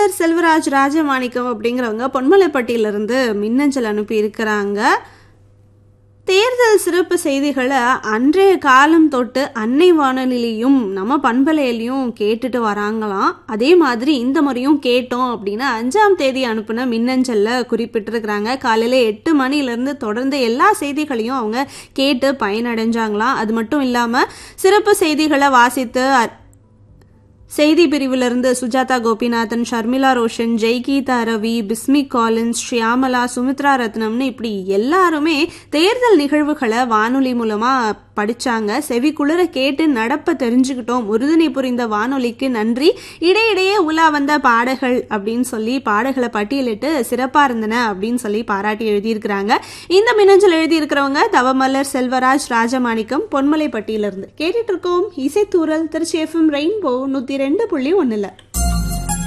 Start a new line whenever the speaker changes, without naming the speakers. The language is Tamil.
தவமலர் செல்வராஜ் ராஜமாணிக்கம் அப்படிங்கிறவங்க பொன்மலைப்பட்டியிலிருந்து மின்னஞ்சல் அனுப்பி இருக்கிறாங்க தேர்தல் சிறப்பு செய்திகளை அன்றைய காலம் தொட்டு அன்னை வானொலியிலையும் நம்ம பண்பலையிலையும் கேட்டுட்டு வராங்களாம் அதே மாதிரி இந்த முறையும் கேட்டோம் அப்படின்னா அஞ்சாம் தேதி அனுப்புன மின்னஞ்சல்ல குறிப்பிட்டிருக்கிறாங்க காலையில எட்டு மணிலேருந்து தொடர்ந்து எல்லா செய்திகளையும் அவங்க கேட்டு பயனடைஞ்சாங்களாம் அது மட்டும் இல்லாம சிறப்பு செய்திகளை வாசித்து அ- செய்தி பிரிவிலிருந்து சுஜாதா கோபிநாதன் ஷர்மிளா ரோஷன் ஜெய்கீதா ரவி பிஸ்மிக் காலின்ஸ் ஷியாமலா சுமித்ரா ரத்னம்னு இப்படி எல்லாருமே தேர்தல் நிகழ்வுகளை வானொலி மூலமா படிச்சாங்க செவி குளிர கேட்டு நடப்ப தெரிஞ்சுக்கிட்டோம் உறுதுணை புரிந்த வானொலிக்கு நன்றி இடையிடையே உலா வந்த பாடல்கள் அப்படின்னு சொல்லி பாடல்களை பட்டியலிட்டு சிறப்பா இருந்தன அப்படின்னு சொல்லி பாராட்டி எழுதியிருக்கிறாங்க இந்த மின்னஞ்சல் எழுதியிருக்கிறவங்க தவமலர் செல்வராஜ் ராஜமாணிக்கம் பொன்மலைப்பட்டியிலிருந்து கேட்டுட்டு இருக்கோம் இசைத்தூரல் திருச்சி எஃப்எம் ரெயின்போ நூத்தி ரெண்டு புள்ளி ஒண்ணுல